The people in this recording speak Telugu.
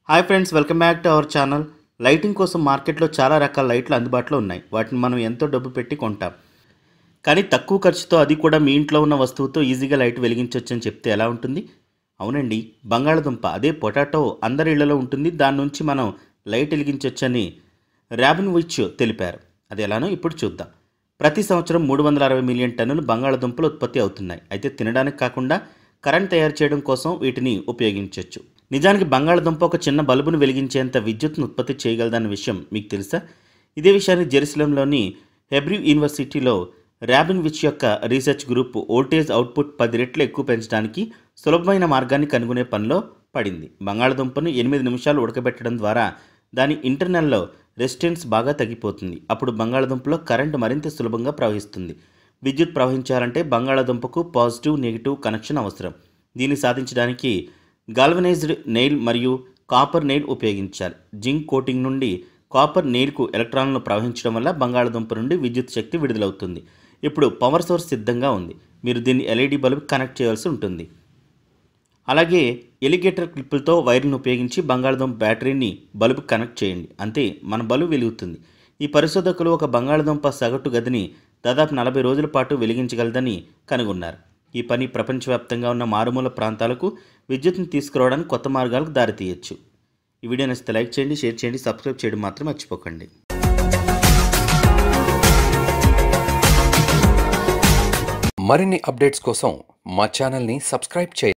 hi friends welcome back to our channel lighting కోసం మార్కెట్లో చాలా రకాల లైట్లు అందుబాటులో ఉన్నాయి వాటిని మనం ఎంతో డబ్బు పెట్టి కొంటాం కానీ తక్కువ ఖర్చుతో అది కూడా మీ ఇంట్లో ఉన్న వస్తువుతో ఈజీగా లైట్ వెలిగించవచ్చు అని చెప్తే ఎలా ఉంటుంది అవునండి బంగాళదుంప అదే పొటాటో అందరి ఇళ్లలో ఉంటుంది దాని నుంచి మనం లైట్ వెలిగించవచ్చని ర్యాబిన్ విచ్ తెలిపారు అది ఎలానో ఇప్పుడు చూద్దాం ప్రతి సంవత్సరం మూడు వందల అరవై మిలియన్ టన్నులు బంగాళదుంపలు ఉత్పత్తి అవుతున్నాయి అయితే తినడానికి కాకుండా కరెంట్ తయారు చేయడం కోసం వీటిని ఉపయోగించవచ్చు నిజానికి బంగాళదుంప ఒక చిన్న బల్బును వెలిగించేంత విద్యుత్ను ఉత్పత్తి చేయగలదన్న విషయం మీకు తెలుసా ఇదే విషయాన్ని జెరూసలంలోని హెబ్రివ్ యూనివర్సిటీలో ర్యాబిన్ విచ్ యొక్క రీసెర్చ్ గ్రూప్ వోల్టేజ్ అవుట్పుట్ పది రెట్లు ఎక్కువ పెంచడానికి సులభమైన మార్గాన్ని కనుగొనే పనిలో పడింది బంగాళదుంపను ఎనిమిది నిమిషాలు ఉడకబెట్టడం ద్వారా దాని ఇంటర్నల్లో రెసిస్టెన్స్ బాగా తగ్గిపోతుంది అప్పుడు బంగాళదుంపలో కరెంటు మరింత సులభంగా ప్రవహిస్తుంది విద్యుత్ ప్రవహించాలంటే బంగాళదుంపకు పాజిటివ్ నెగిటివ్ కనెక్షన్ అవసరం దీన్ని సాధించడానికి గాల్వనైజ్డ్ నెయిల్ మరియు కాపర్ నెయిల్ ఉపయోగించాలి జింక్ కోటింగ్ నుండి కాపర్ నెయిల్కు ఎలక్ట్రాన్లను ప్రవహించడం వల్ల బంగాళదుంప నుండి విద్యుత్ శక్తి విడుదలవుతుంది ఇప్పుడు పవర్ సోర్స్ సిద్ధంగా ఉంది మీరు దీన్ని ఎల్ఈడి బల్బ్ కనెక్ట్ చేయాల్సి ఉంటుంది అలాగే ఎలిగేటర్ క్లిప్పులతో వైర్లను ఉపయోగించి బంగాళదుంప బ్యాటరీని బల్బు కనెక్ట్ చేయండి అంతే మన బల్బు వెలుగుతుంది ఈ పరిశోధకులు ఒక బంగాళదుంప సగటు గదిని దాదాపు నలభై రోజుల పాటు వెలిగించగలదని కనుగొన్నారు ఈ పని ప్రపంచవ్యాప్తంగా ఉన్న మారుమూల ప్రాంతాలకు విద్యుత్ని తీసుకురావడానికి కొత్త మార్గాలకు దారితీయచ్చు ఈ వీడియో నచ్చితే లైక్ చేయండి షేర్ చేయండి సబ్స్క్రైబ్ చేయడం మాత్రం మర్చిపోకండి మరిన్ని అప్డేట్స్ కోసం మా ఛానల్ని సబ్స్క్రైబ్ చేయండి